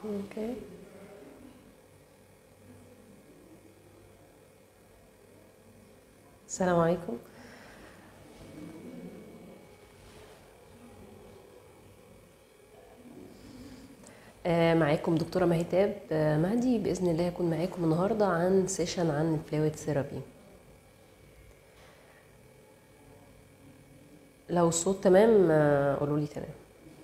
اوكي السلام عليكم آه، معاكم دكتورة مهتاب آه، مهدي بإذن الله هكون معاكم النهاردة عن سيشن عن الفلويد ثيرابي لو الصوت تمام آه، قولوا لي تمام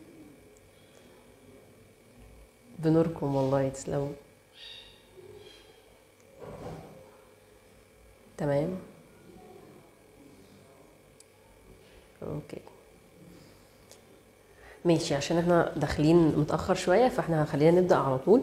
بنوركم والله تسلموا تمام اوكي ماشي عشان احنا داخلين متأخر شوية فاحنا خلينا نبدأ على طول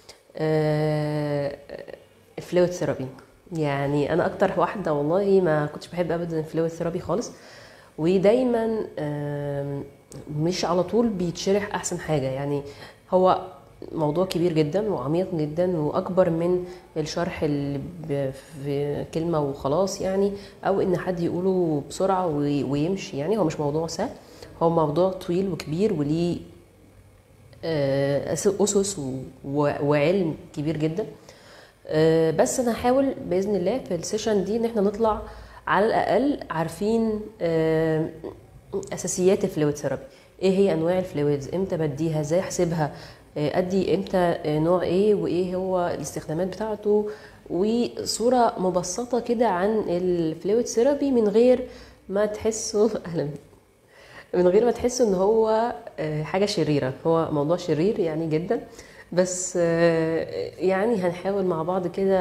الفلويد ثيرابي يعني انا اكتر واحدة والله ما كنتش بحب ابدا الفلويد ثيرابي خالص ودايما آم، مش على طول بيتشرح احسن حاجة يعني هو موضوع كبير جدا وعميق جدا واكبر من الشرح اللي ب- في كلمة وخلاص يعني او ان حد يقوله بسرعة وي- ويمشي يعني هو مش موضوع سهل هو موضوع طويل وكبير وليه آه، أس- أسس و- و- وعلم كبير جدا آه، بس أنا هحاول بإذن الله في السيشن دي إن احنا نطلع على الأقل عارفين آه، أساسيات الفلويد ثيرابي إيه هي أنواع الفلويدز إمتى بديها إزاي أحسبها آه، أدي إمتى آه، نوع إيه وإيه هو الاستخدامات بتاعته وصورة مبسطة كده عن الفلويد ثيرابي من غير ما تحسوا أهلا بيك. من غير ما تحسوا ان هو آه، حاجه شريره هو موضوع شرير يعني جدا بس آه، يعني هنحاول مع بعض كده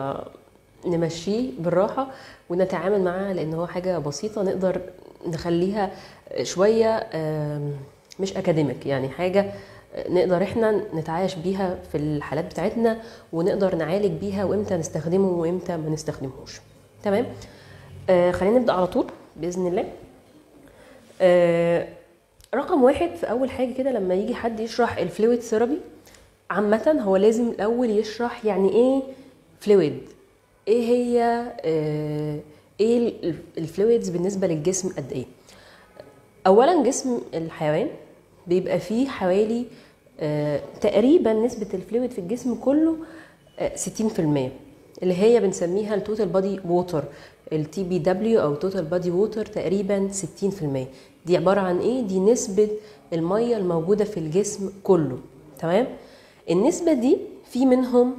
نمشيه بالراحه ونتعامل معاه لان هو حاجه بسيطه نقدر نخليها شويه آم، مش اكاديميك يعني حاجه نقدر احنا نتعايش بيها في الحالات بتاعتنا ونقدر نعالج بيها وامتى نستخدمه وامتى ما نستخدمهوش تمام آه خلينا نبدا على طول باذن الله آه، رقم واحد في اول حاجه كده لما يجي حد يشرح الفلويد ثيرابي عامه هو لازم الاول يشرح يعني ايه فلويد ايه هي آه، ايه الفلويدز بالنسبه للجسم قد ايه اولا جسم الحيوان بيبقى فيه حوالي آه، تقريبا نسبه الفلويد في الجسم كله آه، 60% اللي هي بنسميها التوتال بادي ووتر التي بي دبليو او توتال بادي ووتر تقريبا 60% دي عباره عن ايه دي نسبه الميه الموجوده في الجسم كله تمام النسبه دي في منهم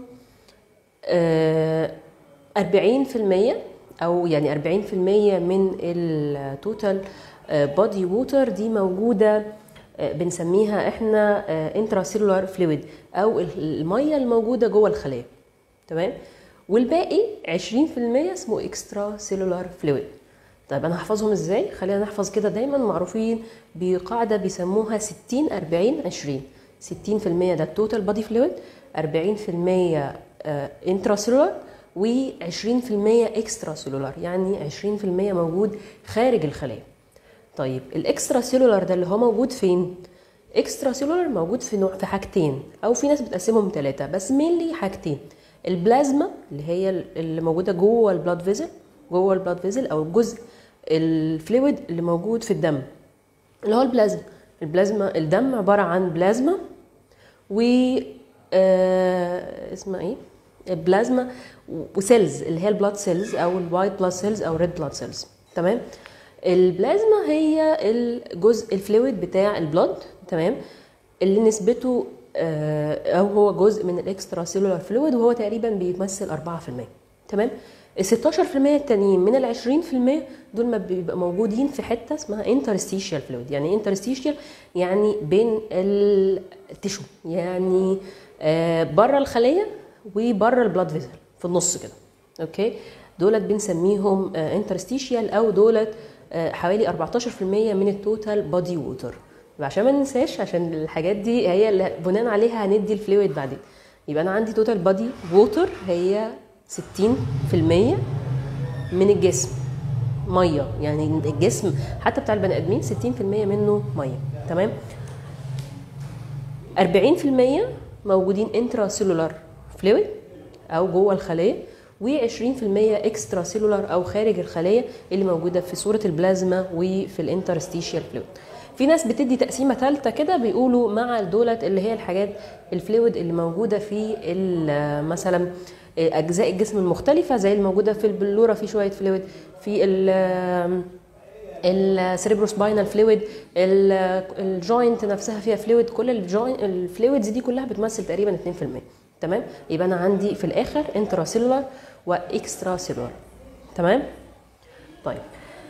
آه، 40% او يعني 40% من التوتال بادي ووتر دي موجوده آه، بنسميها احنا انترا سيلولار فلويد او الميه الموجوده جوه الخلايا تمام والباقي 20% اسمه اكسترا سيلولار فلويد طيب انا هحفظهم ازاي خلينا نحفظ كده دايما معروفين بقاعده بيسموها 60 40 20 60% ده التوتال بادي فلويد 40% انترا سيلولار و20% اكسترا سيلولار يعني 20% موجود خارج الخلايا طيب الاكسترا سيلولار ده اللي هو موجود فين اكسترا سيلولار موجود في نوع في حاجتين او في ناس بتقسمهم ثلاثه بس مينلي حاجتين البلازما اللي هي اللي موجوده جوه البلاد فيزل جوه البلاد فيزل او الجزء الفلويد اللي موجود في الدم اللي هو البلازما البلازما الدم عباره عن بلازما و آه اسمها ايه البلازما وسيلز اللي هي البلاد سيلز او الوايت بلاد سيلز او ريد بلاد سيلز تمام البلازما هي الجزء الفلويد بتاع البلاد تمام اللي نسبته آه، او هو جزء من الاكسترا سيلولار فلويد وهو تقريبا بيمثل 4% تمام ال 16% التانيين من ال 20% دول ما بيبقى موجودين في حته اسمها انترستيشيال فلويد يعني انترستيشيال يعني بين التشو يعني آه، بره الخليه وبره البلاد فيزل في النص كده اوكي دولت بنسميهم انترستيشيال او دولت آه، حوالي 14% من التوتال بادي ووتر عشان ما ننساش عشان الحاجات دي هي اللي بناء عليها هندي الفلويد بعدين يبقى انا عندي توتال بادي ووتر هي 60% من الجسم ميه يعني الجسم حتى بتاع البني ادمين 60% منه ميه تمام 40% موجودين انترا سيلولار فلويد او جوه الخليه و20% اكسترا سيلولار او خارج الخليه اللي موجوده في صوره البلازما وفي الانترستيشيال فلويد في ناس بتدي تقسيمه ثالثه كده بيقولوا مع دولت اللي هي الحاجات الفلويد اللي موجوده في ال- مثلا اجزاء الجسم المختلفه زي الموجوده في البلوره في شويه فلويد في ال- السيريبروسباينال فلويد الجوينت نفسها فيها فلويد كل الفلويدز دي كلها بتمثل تقريبا 2% تمام يبقى انا عندي في الاخر انترا سيلولار واكسترا سيلولار تمام طيب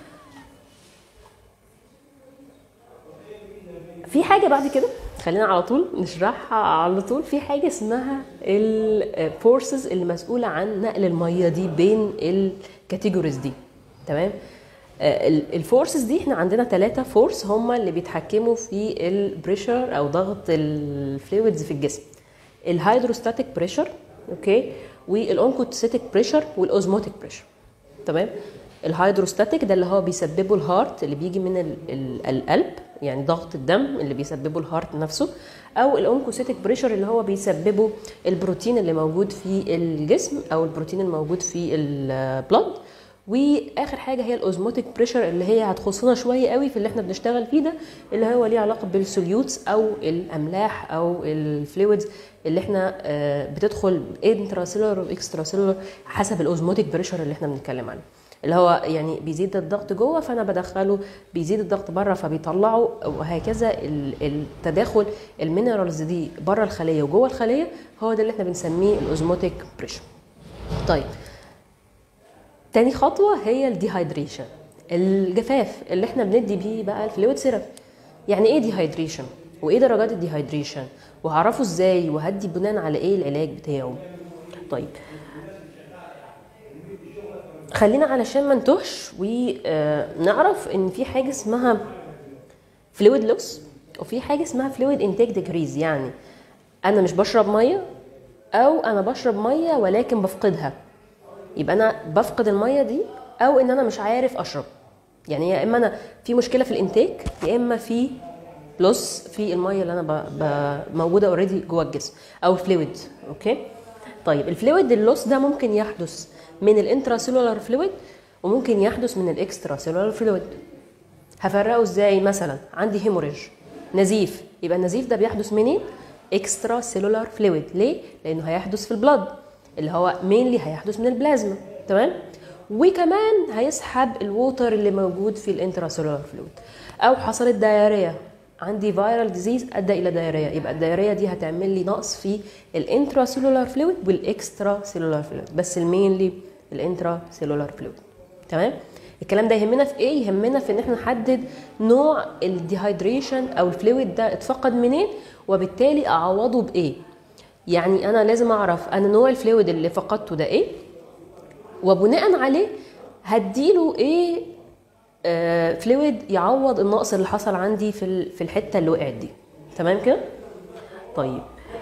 في حاجه بعد كده خلينا على طول نشرحها على طول في حاجه اسمها الفورسز اللي مسؤوله عن نقل الميه دي بين الكاتيجوريز دي تمام الفورسز دي احنا عندنا ثلاثة فورس هما اللي بيتحكموا في البريشر او ضغط الفلويدز في الجسم الهيدروستاتيك بريشر اوكي والاونكوتسيتيك بريشر والاوزموتيك بريشر تمام الهيدروستاتيك ده اللي هو بيسببه الهارت اللي بيجي من ال ال القلب يعني ضغط الدم اللي بيسببه الهارت نفسه او الاونكوسيتيك بريشر اللي هو بيسببه البروتين اللي موجود في الجسم او البروتين الموجود في البلد واخر حاجه هي الاوزموتيك بريشر اللي هي هتخصنا شويه قوي في اللي احنا بنشتغل فيه ده اللي هو ليه علاقه بالسوليوتس او الاملاح او الفلويدز اللي احنا بتدخل انترا سيلولر واكسترا سيلولر حسب الاوزموتيك بريشر اللي احنا بنتكلم عنه اللي هو يعني بيزيد الضغط جوه فانا بدخله بيزيد الضغط بره فبيطلعه وهكذا التداخل المينرالز دي بره الخليه وجوه الخليه هو ده اللي احنا بنسميه الاوزموتيك بريشر طيب تاني خطوه هي الديهايدريشن الجفاف اللي احنا بندي بيه بقى الفلويد سيرب يعني ايه ديهايدريشن وايه درجات الديهايدريشن وهعرفه ازاي وهدي بناء على ايه العلاج بتاعه طيب خلينا علشان ما نتوهش ونعرف ان في حاجه اسمها فلويد لوس وفي حاجه اسمها فلويد انتاك ديكريز يعني انا مش بشرب ميه او انا بشرب ميه ولكن بفقدها يبقى انا بفقد الميه دي او ان انا مش عارف اشرب يعني يا اما انا في مشكله في الانتاك يا اما في لوس في الميه اللي انا ب... ب... موجوده اوريدي جوه الجسم او فلويد اوكي طيب الفلويد اللوس ده ممكن يحدث من الانترا سيلولار فلويد وممكن يحدث من الاكسترا سيلولار فلويد هفرقه ازاي مثلا عندي هيموريج نزيف يبقى النزيف ده بيحدث منين اكسترا سيلولار فلويد ليه لانه هيحدث في البلد اللي هو مينلي هيحدث من البلازما تمام وكمان هيسحب الووتر اللي موجود في الانترا سيلولار فلويد او حصلت دايريه عندي فيرال ديزيز ادى الى دايريه يبقى الدايريه دي هتعمل لي نقص في الانترا سيلولار فلويد والاكسترا سيلولار فلويد بس المينلي الانترا سيلولار فلويد تمام الكلام ده يهمنا في ايه يهمنا في ان احنا نحدد نوع الديهايدريشن او الفلويد ده اتفقد منين وبالتالي اعوضه بايه يعني انا لازم اعرف انا نوع الفلويد اللي فقدته ده ايه وبناء عليه هديله ايه آه فلويد يعوض النقص اللي حصل عندي في في الحته اللي وقعت دي تمام كده طيب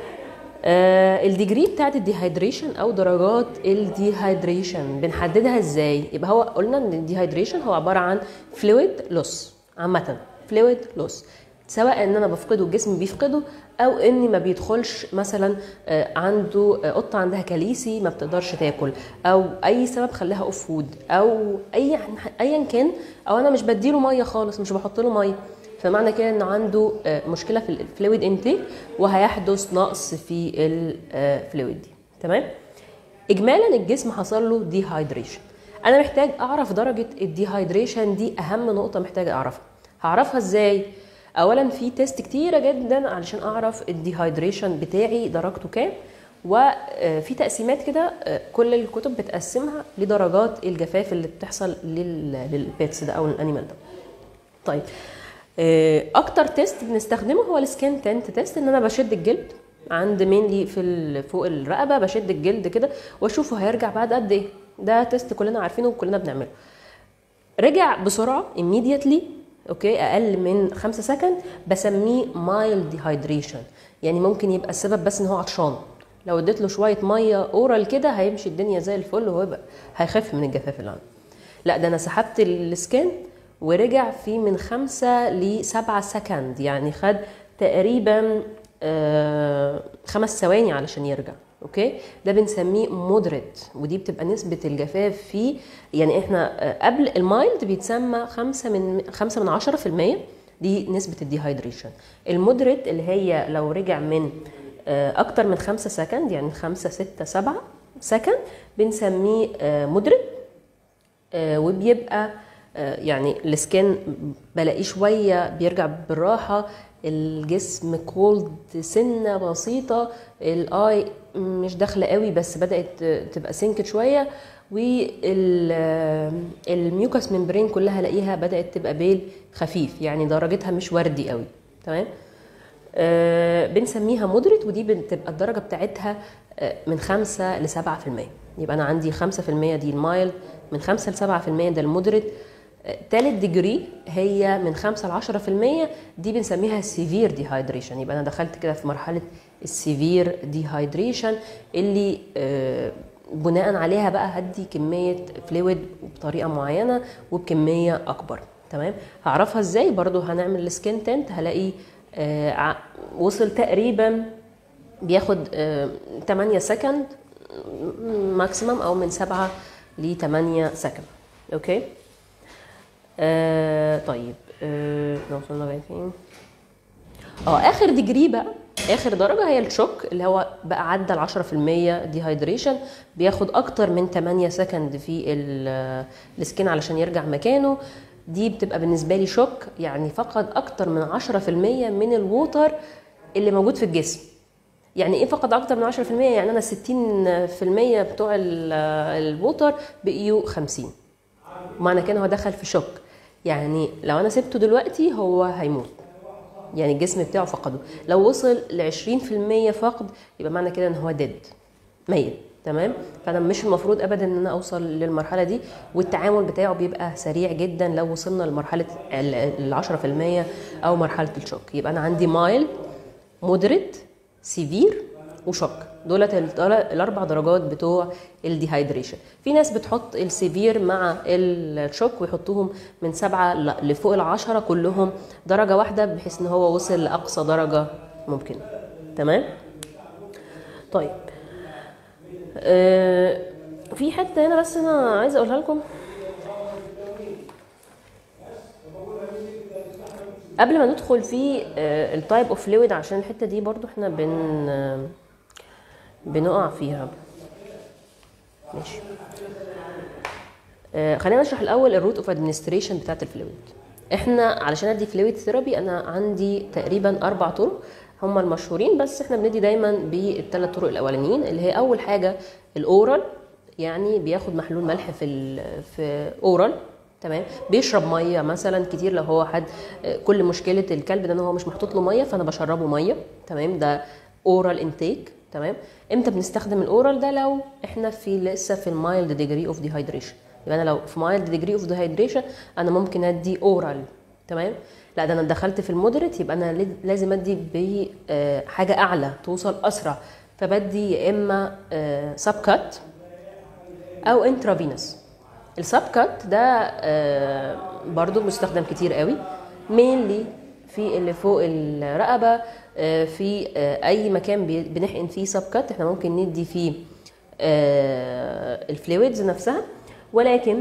آه الديجري بتاعت الديهايدريشن او درجات الديهايدريشن بنحددها ازاي يبقى هو قلنا ان الديهايدريشن هو عباره عن فلويد لوس عامه فلويد لوس سواء ان انا بفقده الجسم بيفقده او اني ما بيدخلش مثلا عنده قطه عندها كاليسي ما بتقدرش تاكل او اي سبب خلاها اوف فود او اي ايا كان او انا مش بديله ميه خالص مش بحط له ميه فمعنى كده انه عنده مشكله في الفلويد انتيك وهيحدث نقص في الفلويد دي تمام اجمالا الجسم حصل له ديهايدريشن انا محتاج اعرف درجه الديهايدريشن دي اهم نقطه محتاج اعرفها هعرفها ازاي اولا في تيست كتيره جدا علشان اعرف الديهايدريشن بتاعي درجته كام وفي تقسيمات كده كل الكتب بتقسمها لدرجات الجفاف اللي بتحصل للبيتس ده او الانيمال ده طيب اكتر تيست بنستخدمه هو السكان تنت تيست ان انا بشد الجلد عند مينلي في فوق الرقبه بشد الجلد كده واشوفه هيرجع بعد قد ايه ده تيست كلنا عارفينه وكلنا بنعمله رجع بسرعه immediately اوكي اقل من خمسة سكند بسميه مايل ديهايدريشن يعني ممكن يبقى السبب بس ان هو عطشان لو اديت له شويه ميه اورال كده هيمشي الدنيا زي الفل وهو يبقى هيخف من الجفاف اللي عنده لا ده انا سحبت السكان ورجع في من خمسة لسبعة سكند يعني خد تقريبا آه خمس ثواني علشان يرجع اوكي ده بنسميه مودريت ودي بتبقى نسبه الجفاف فيه يعني احنا قبل المايلد بيتسمى خمسة من خمسة من عشرة في المية دي نسبه الديهايدريشن المودريت اللي هي لو رجع من آه، اكتر من 5 سكند يعني 5 6 7 سكند بنسميه مودريت وبيبقى آه، يعني السكين بلاقيه شويه بيرجع بالراحه الجسم كولد سنه بسيطه الاي مش داخله قوي بس بدات تبقى سنكت شويه والميوكاس ممبرين كلها الاقيها بدات تبقى بيل خفيف يعني درجتها مش وردي قوي تمام آه، بنسميها مودريت ودي بتبقى الدرجه بتاعتها آه، من 5 ل 7% يبقى انا عندي 5% دي المايلد من 5 ل 7% ده المودريت آه، تالت ديجري هي من 5 ل 10% دي بنسميها سيفير ديهايدريشن يبقى انا دخلت كده في مرحله السيفير ديهايدريشن اللي آه، بناء عليها بقى هدي كميه فلويد بطريقه معينه وبكميه اكبر تمام هعرفها ازاي برضو هنعمل السكين تنت هلاقي آه، ع- وصل تقريبا بياخد آه، 8 سكند ماكسيمم او من 7 ل 8 سكند اوكي آه طيب آه إحنا وصلنا بقى فين اه اخر ديجري بقى اخر درجه هي الشوك اللي هو بقى عدى ال 10% ديهايدريشن بياخد اكتر من 8 سكند في ال- السكين علشان يرجع مكانه دي بتبقى بالنسبه لي شوك يعني فقد اكتر من 10% من الووتر اللي موجود في الجسم يعني ايه فقد اكتر من 10% يعني انا 60% بتوع ال- الووتر بقيوا 50 معنى كده هو دخل في شوك يعني لو انا سبته دلوقتي هو هيموت يعني الجسم بتاعه فقده لو وصل ل 20% فقد يبقى معنى كده ان هو ديد ميت تمام فانا مش المفروض ابدا ان انا اوصل للمرحله دي والتعامل بتاعه بيبقى سريع جدا لو وصلنا لمرحله ال 10% او مرحله الشوك يبقى انا عندي مايل مودريت سيفير وشوك دولت ال- الاربع درجات بتوع الديهايدريشن في ناس بتحط السيفير مع الشوك ويحطوهم من سبعة ل- لفوق العشرة كلهم درجة واحدة بحيث ان هو وصل لأقصى درجة ممكنة تمام طيب آه في حتة هنا بس انا عايزة اقولها لكم قبل ما ندخل في التايب اوف فلويد عشان الحته دي برضو احنا بن آه، بنقع فيها ماشي آه، خلينا نشرح الاول الروت اوف ادمنستريشن بتاعت الفلويد احنا علشان ادي فلويد ثيرابي انا عندي تقريبا اربع طرق هم المشهورين بس احنا بندي دايما بالثلاث طرق الاولانيين اللي هي اول حاجه الاورال يعني بياخد محلول ملح في ال في اورال تمام بيشرب ميه مثلا كتير لو هو حد آه، كل مشكله الكلب ده ان هو مش محطوط له ميه فانا بشربه ميه تمام ده اورال انتيك تمام امتى بنستخدم الاورال ده لو احنا في لسه في المايلد ديجري اوف ديهايدريشن يبقى انا لو في مايلد ديجري اوف ديهايدريشن انا ممكن ادي اورال تمام لا ده انا دخلت في المودريت يبقى انا لد- لازم ادي بحاجه اعلى توصل اسرع فبدي يا اما سب كات او انترافينوس السب كات ده آه، برضو مستخدم كتير قوي مينلي في اللي فوق الرقبه آه، في آه، اي مكان بي- بنحقن فيه سب كات احنا ممكن ندي فيه الفلويدز نفسها ولكن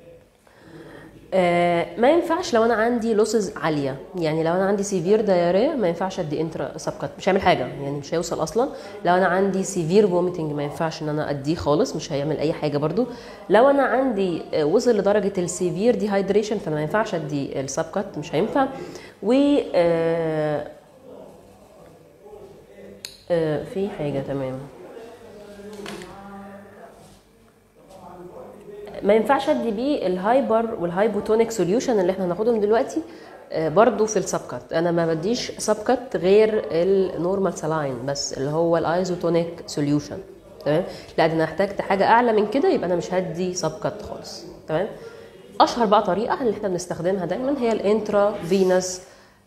آه، ما ينفعش لو انا عندي لوسز عاليه يعني لو انا عندي سيفير دايريا ما ينفعش ادي انترا سبكت مش هيعمل حاجه يعني مش هيوصل اصلا لو انا عندي سيفير فوميتنج ما ينفعش ان انا اديه خالص مش هيعمل اي حاجه برضو لو انا عندي آه، وصل لدرجه السيفير ديهايدريشن فانا ما ينفعش ادي السبكت مش هينفع و آه، آه، في حاجه تمام ما ينفعش ادي بيه الهايبر والهايبوتونيك سوليوشن اللي احنا هناخدهم دلوقتي آه، برضو في السبكت انا ما بديش سبكت غير النورمال سلاين بس اللي هو الايزوتونيك سوليوشن تمام لا ده انا احتاجت حاجه اعلى من كده يبقى انا مش هدي سبكت خالص تمام اشهر بقى طريقه اللي احنا بنستخدمها دايما هي الانترا فينس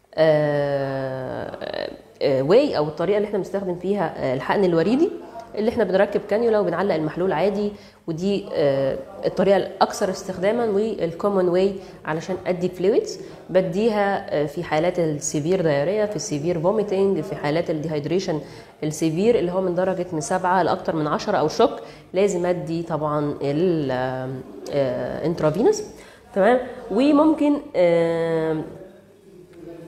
واي او الطريقه اللي احنا بنستخدم فيها آه، الحقن الوريدي اللي احنا بنركب كانيولا وبنعلق المحلول عادي ودي آه، الطريقه الاكثر استخداما والكومن واي علشان ادي فلويدز بديها آه، في حالات السيفير دايريا في السيفير فوميتنج في حالات الديهايدريشن السيفير اللي هو من درجه من سبعة لاكثر من عشرة او شوك لازم ادي طبعا الانترافينوس تمام وممكن آه،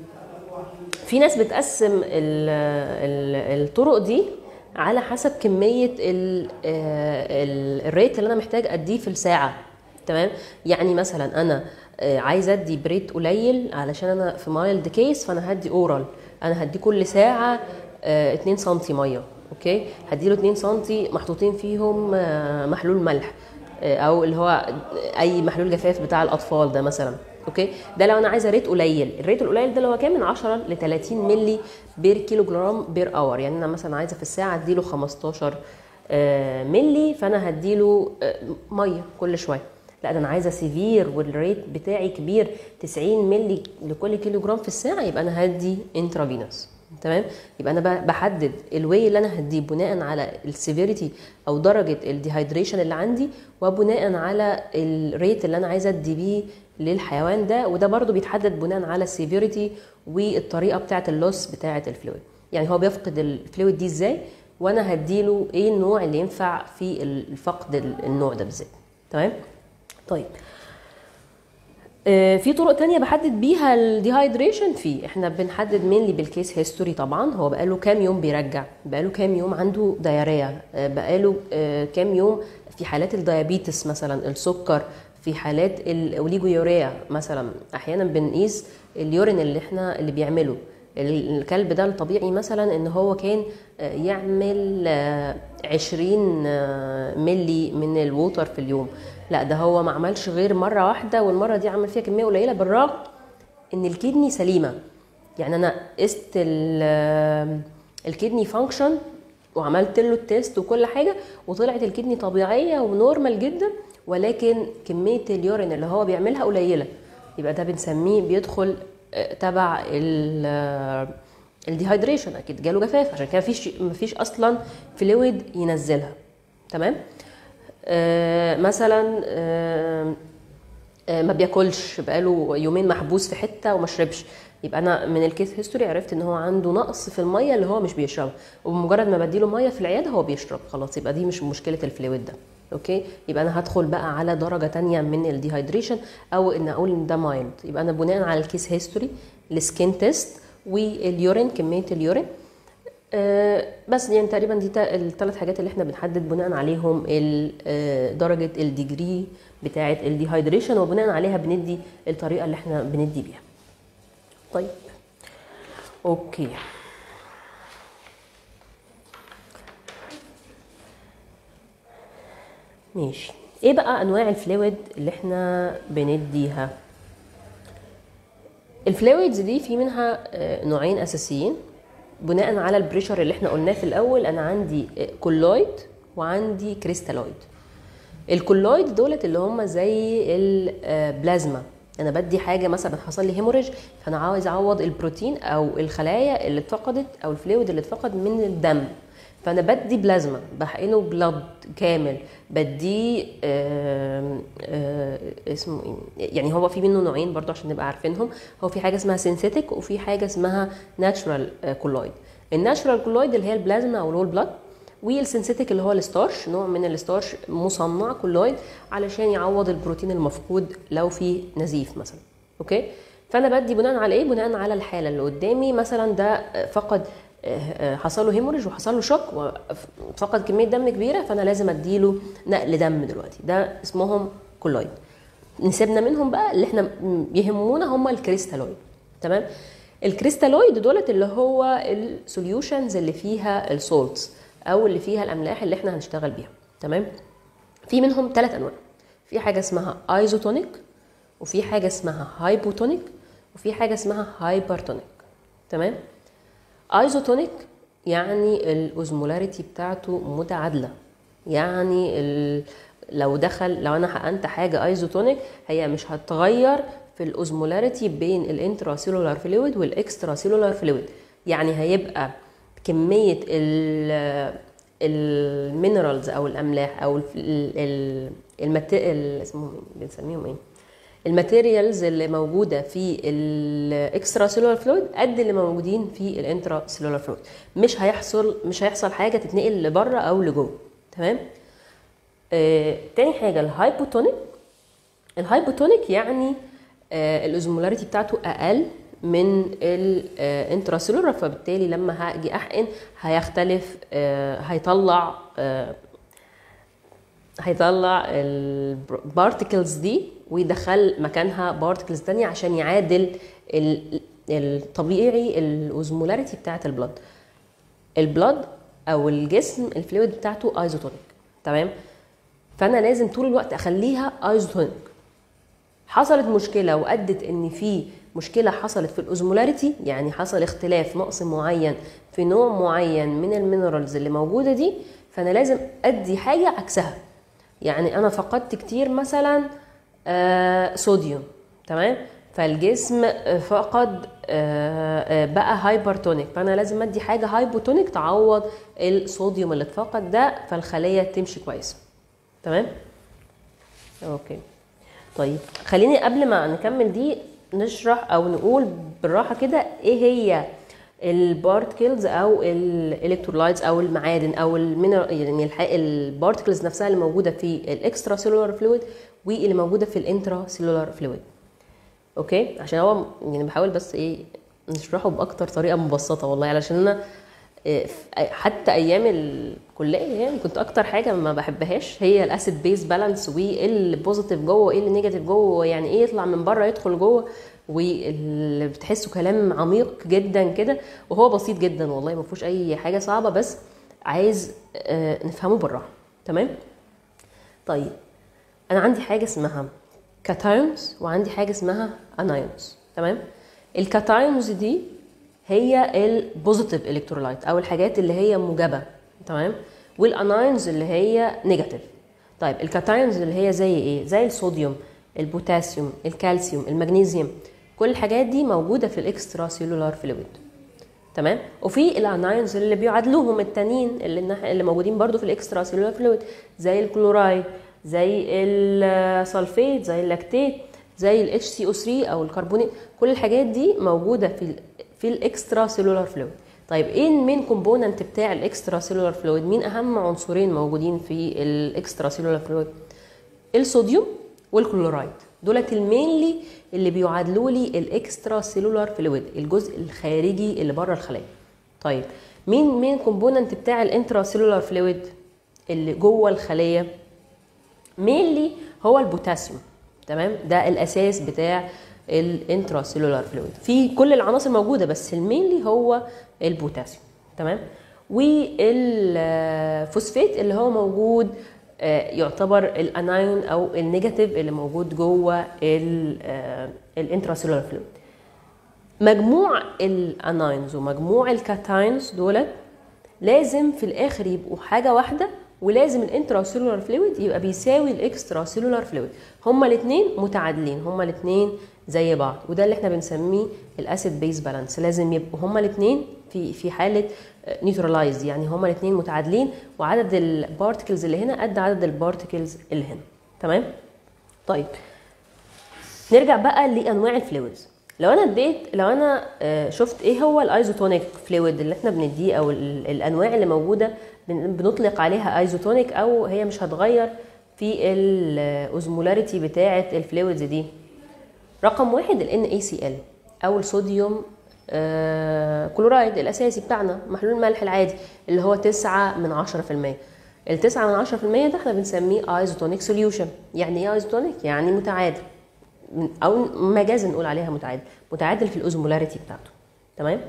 في ناس بتقسم ال ال الطرق دي على حسب كميه ال ال الريت اللي انا محتاج اديه في الساعه تمام يعني مثلا انا آه، عايزه ادي بريت قليل علشان انا في مايلد كيس فانا هدي اورال انا هدي كل ساعه آه، 2 سم ميه اوكي هديله 2 سم محطوطين فيهم آه، محلول ملح آه، او اللي هو اي محلول جفاف بتاع الاطفال ده مثلا اوكي ده لو انا عايزه ريت قليل الريت القليل ده اللي هو كام من 10 ل 30 ملي بير كيلو جرام بير اور يعني انا مثلا عايزه في الساعه اديله 15 آه، ملي فانا هديله آه، ميه كل شويه لا ده انا عايزه سيفير والريت بتاعي كبير 90 ملي لكل كيلو جرام في الساعه يبقى انا هدي انترافينوس تمام يبقى انا ب- بحدد الواي اللي انا هديه بناء على السيفيريتي او درجه الديهايدريشن اللي عندي وبناء على الريت اللي انا عايزه ادي بيه للحيوان ده وده برضو بيتحدد بناء على السيفيريتي والطريقه بتاعه اللوس بتاعه الفلويد يعني هو بيفقد الفلويد دي ازاي وانا هديله ايه النوع اللي ينفع في الفقد النوع ده بالذات تمام طيب آه، في طرق تانية بحدد بيها الديهايدريشن في احنا بنحدد مينلي بالكيس هيستوري طبعا هو بقاله كام يوم بيرجع بقاله كام يوم عنده ديارية آه، بقاله آه، كام يوم في حالات الديابيتس مثلا السكر في حالات الاوليجويوريا مثلا احيانا بنقيس اليورين اللي احنا اللي بيعمله الكلب ده الطبيعي مثلا ان هو كان آه، يعمل آه، 20 آه، ملي من الووتر في اليوم لا ده هو ما عملش غير مره واحده والمره دي عمل فيها كميه قليله بالرغم ان الكدني سليمه يعني انا قست ال- الكدني فانكشن وعملت له التيست وكل حاجه وطلعت الكدني طبيعيه ونورمال جدا ولكن كميه اليورين اللي هو بيعملها قليله يبقى ده بنسميه بيدخل آه، تبع ال الديهايدريشن اكيد جاله جفاف عشان كده مفيش مفيش اصلا فلويد ينزلها تمام آه مثلا آه آه، ما بياكلش بقاله يومين محبوس في حته وما شربش يبقى انا من الكيس هيستوري عرفت ان هو عنده نقص في الميه اللي هو مش بيشربها وبمجرد ما بديله ميه في العياده هو بيشرب خلاص يبقى دي مش مشكله الفلويد ده اوكي يبقى انا هدخل بقى على درجه تانية من الديهايدريشن او ان اقول ان ده مايلد يبقى انا بناء على الكيس هيستوري السكين تيست واليورين كميه اليورين آه، بس يعني تقريبا دي الثلاث حاجات اللي احنا بنحدد بناء عليهم ال- آه، درجة الديجري بتاعة الديهايدريشن وبناء عليها بندي الطريقة اللي احنا بندي بيها طيب اوكي ماشي ايه بقى انواع الفلويد اللي احنا بنديها الفلويدز دي في منها آه، نوعين اساسيين بناء على البريشر اللي احنا قلناه في الاول انا عندي آه، كولويد وعندي كريستالويد الكولويد دولت اللي هم زي البلازما انا بدي حاجه مثلا حصل لي هيموريج فانا عاوز اعوض البروتين او الخلايا اللي اتفقدت او الفلويد اللي اتفقد من الدم فانا بدي بلازما بحقنه بلد كامل بديه آم، آه، اسمه ايه يعني هو في منه نوعين برضو عشان نبقى عارفينهم هو في حاجه اسمها سينثيتك وفي حاجه اسمها ناتشورال كولويد الناتشورال كولويد اللي هي البلازما او الهول بلاد والسينثيتك اللي هو الستارش نوع من الستارش مصنع كولويد علشان يعوض البروتين المفقود لو في نزيف مثلا اوكي فانا بدي بناء على ايه بناء على الحاله اللي قدامي مثلا ده فقد حصل له هيموريج وحصل له شوك وفقد كميه دم كبيره فانا لازم اديله نقل دم دلوقتي ده اسمهم كولويد نسيبنا منهم بقى اللي احنا يهمونا هم الكريستالويد تمام الكريستالويد دولت اللي هو السوليوشنز اللي فيها السولتس او اللي فيها الاملاح اللي احنا هنشتغل بيها تمام في منهم ثلاث انواع في حاجه اسمها ايزوتونيك وفي حاجه اسمها هايبوتونيك وفي حاجه اسمها هايبرتونيك تمام ايزوتونيك يعني الاوزمولاريتي بتاعته متعادله يعني ال... لو دخل لو انا حقنت حاجه ايزوتونيك هي مش هتغير في الاوزمولاريتي بين الانترا سيلولار فلويد والاكسترا سيلولار فلويد يعني هيبقى كميه المينرالز او الاملاح او المت... اسمهم بنسميهم ايه الماتيريالز اللي موجوده في الاكسترا سيلولار فلويد قد اللي موجودين في الانترا سيلولار فلويد مش هيحصل مش هيحصل حاجه تتنقل لبره او لجوه تمام آه، تاني حاجه الهايبوتونيك الهايبوتونيك يعني آه الاوزمولاريتي بتاعته اقل من الانتراسيلولر فبالتالي لما هاجي احقن هيختلف آه، هيطلع آه، هيطلع البارتكلز دي ويدخل مكانها بارتكلز تانية عشان يعادل ال- الطبيعي الاوزمولاريتي بتاعه البلد البلد او الجسم الفلويد بتاعته ايزوتونيك تمام فانا لازم طول الوقت اخليها ايزوتونيك حصلت مشكله وادت ان في مشكله حصلت في الاوزمولاريتي يعني حصل اختلاف نقص معين في نوع معين من المينرالز اللي موجوده دي فانا لازم ادي حاجه عكسها يعني انا فقدت كتير مثلا آه صوديوم تمام فالجسم آه، فقد آه، آه، بقى هايبرتونيك فانا لازم ادي حاجه هايبوتونيك تعوض الصوديوم اللي اتفقد ده فالخليه تمشي كويس تمام اوكي طيب خليني قبل ما نكمل دي نشرح او نقول بالراحه كده ايه هي البارتكلز او الالكترولايتس او المعادن او المينر يعني الح- البارتكلز نفسها اللي موجوده في الاكسترا سيلولار فلويد واللي موجوده في الانترا سيلولار فلويد اوكي عشان هو يعني بحاول بس ايه نشرحه باكتر طريقه مبسطه والله علشان انا إيه، في- حتى ايام الكليه يعني كنت اكتر حاجه ما بحبهاش هي الاسيد بيز بالانس وايه البوزيتيف جوه وايه النيجاتيف جوه يعني ايه يطلع من بره يدخل جوه واللي بتحسه كلام عميق جدا كده وهو بسيط جدا والله ما فيهوش اي حاجه صعبه بس عايز آه، نفهمه بالراحه تمام طيب انا عندي حاجه اسمها كاتايونز وعندي حاجه اسمها انايونز تمام الكاتايونز دي هي البوزيتيف الكترولايت او الحاجات اللي هي موجبه تمام والانايونز اللي هي نيجاتيف طيب الكاتايونز اللي هي زي ايه زي الصوديوم البوتاسيوم الكالسيوم المغنيسيوم كل الحاجات دي موجوده في الاكسترا سيلولار فلويد تمام وفي الانايونز اللي بيعادلوهم التانيين اللي الناح- اللي موجودين برضو في الاكسترا سيلولار فلويد زي الكلورايد زي السلفيت زي اللاكتيت زي الاتش سي او 3 او الكربونيت كل الحاجات دي موجوده في ال في الاكسترا سيلولار فلويد طيب ايه المين كومبوننت بتاع الاكسترا سيلولار فلويد مين اهم عنصرين موجودين في الاكسترا سيلولار فلويد الصوديوم والكلورايد دولت المينلي اللي بيعادلوا لي الاكسترا سيلولار فلويد الجزء الخارجي اللي بره الخلايا طيب مين مين كومبوننت بتاع الانترا سيلولار فلويد اللي جوه الخليه مينلي هو البوتاسيوم تمام ده الاساس بتاع الانترا سيلولار فلويد في كل العناصر موجوده بس المينلي هو البوتاسيوم تمام والفوسفات اللي هو موجود آه، يعتبر الانايون او النيجاتيف اللي موجود جوه الانترا سيلولار فلويد مجموع الاناينز ومجموع الكاتاينز دولت لازم في الاخر يبقوا حاجه واحده ولازم الانترا سيلولار فلويد يبقى بيساوي الاكسترا سيلولار فلويد هما الاثنين متعادلين هما الاثنين زي بعض وده اللي احنا بنسميه الاسيد بيز بالانس لازم يبقوا هما الاثنين في في حاله نيوترلايز يعني هما الاثنين متعادلين وعدد البارتكلز اللي هنا قد عدد البارتكلز اللي هنا تمام طيب نرجع بقى لانواع الفلويدز لو انا اديت لو انا آه، شفت ايه هو الايزوتونيك فلويد اللي احنا بنديه او ال- الانواع اللي موجوده بن- بنطلق عليها ايزوتونيك او هي مش هتغير في الاوزمولاريتي بتاعه الفلويدز دي رقم واحد ال NaCl او الصوديوم آه، كلورايد الاساسي بتاعنا محلول الملح العادي اللي هو 9 من 10% ال 9 من 10% ده احنا بنسميه ايزوتونيك سوليوشن يعني ايه ايزوتونيك يعني متعادل من- او مجازا نقول عليها متعادل متعادل في الاوزمولاريتي بتاعته تمام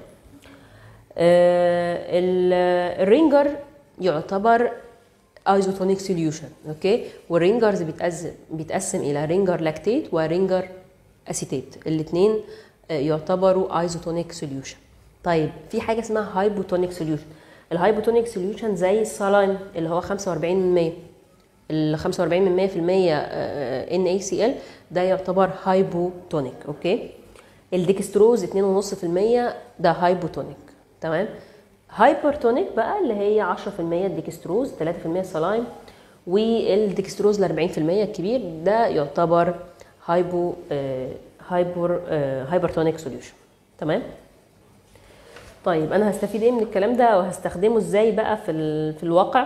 آه، ال- الرينجر يعتبر ايزوتونيك سوليوشن اوكي والرينجرز بيتقسم بيتقسم الى رينجر لاكتيت ورينجر اسيتيت الاثنين يعتبروا ايزوتونيك سوليوشن طيب في حاجه اسمها هايبوتونيك سوليوشن الهايبوتونيك سوليوشن زي السلاين اللي هو 45% ال 45% ان اي سي ال ده يعتبر هايبوتونيك اوكي الديكستروز 2.5% ده هايبوتونيك تمام هايبرتونيك بقى اللي هي 10% الديكستروز 3% سلايم والديكستروز ال 40% الكبير ده يعتبر هايبو آه هايبر آه هايبرتونيك سوليوشن تمام طيب انا هستفيد ايه من الكلام ده وهستخدمه ازاي بقى في ال- في الواقع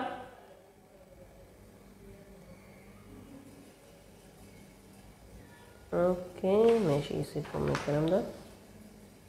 اوكي ماشي سيبكم من الكلام ده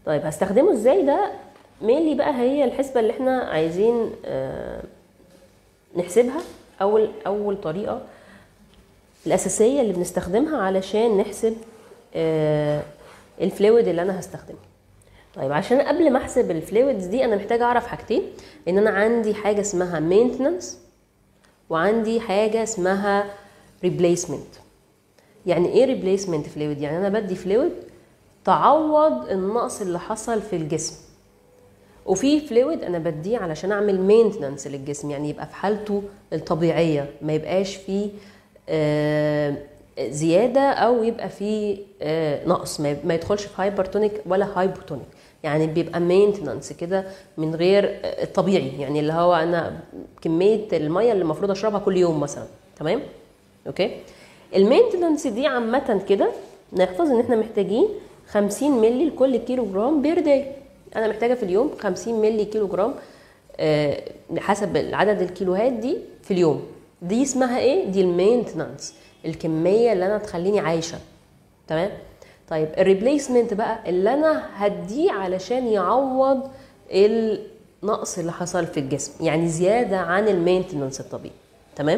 طيب هستخدمه ازاي ده مينلي بقى هي الحسبه اللي احنا عايزين آه، نحسبها اول اول طريقه الاساسيه اللي بنستخدمها علشان نحسب آه، الفلويد اللي انا هستخدمه طيب عشان قبل ما احسب الفلويدز دي انا محتاجه اعرف حاجتين ان انا عندي حاجه اسمها مينتننس وعندي حاجه اسمها ريبليسمنت يعني ايه ريبليسمنت فلويد يعني انا بدي فلويد تعوض النقص اللي حصل في الجسم وفي فلويد انا بديه علشان اعمل مينتننس للجسم يعني يبقى في حالته الطبيعيه ما يبقاش فيه آه، زياده او يبقى فيه آه، نقص ما ما يدخلش في هايبرتونيك ولا هايبوتونيك يعني بيبقى مينتننس كده من غير آه، الطبيعي يعني اللي هو انا كميه الميه اللي المفروض اشربها كل يوم مثلا تمام اوكي المينتننس دي عامه كده نحفظ ان احنا محتاجين 50 مللي لكل كيلو جرام بير داي انا محتاجه في اليوم 50 مللي كيلو جرام آه، حسب عدد الكيلوهات دي في اليوم دي اسمها ايه دي المينتنانس الكميه اللي انا تخليني عايشه تمام طيب الريبليسمنت بقى اللي انا هديه علشان يعوض النقص اللي حصل في الجسم يعني زياده عن المينتنانس الطبيعي تمام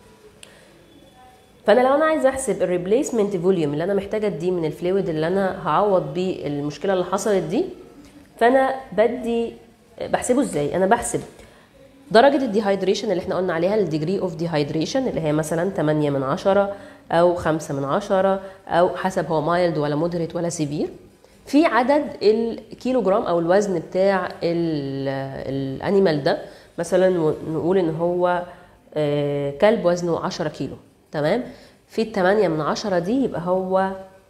فانا لو انا عايزه احسب الريبليسمنت فوليوم اللي انا محتاجه اديه من الفلويد اللي انا هعوض بيه المشكله اللي حصلت دي فانا بدي بحسبه ازاي انا بحسب درجة الديهايدريشن اللي احنا قلنا عليها الديجري اوف ديهايدريشن اللي هي مثلا 8 من 10 او 5 من 10 او حسب هو مايلد ولا مودريت ولا سيفير في عدد الكيلو جرام او الوزن بتاع الانيمال ده مثلا نقول ان هو آه، كلب وزنه 10 كيلو تمام في التمانية من عشرة دي يبقى هو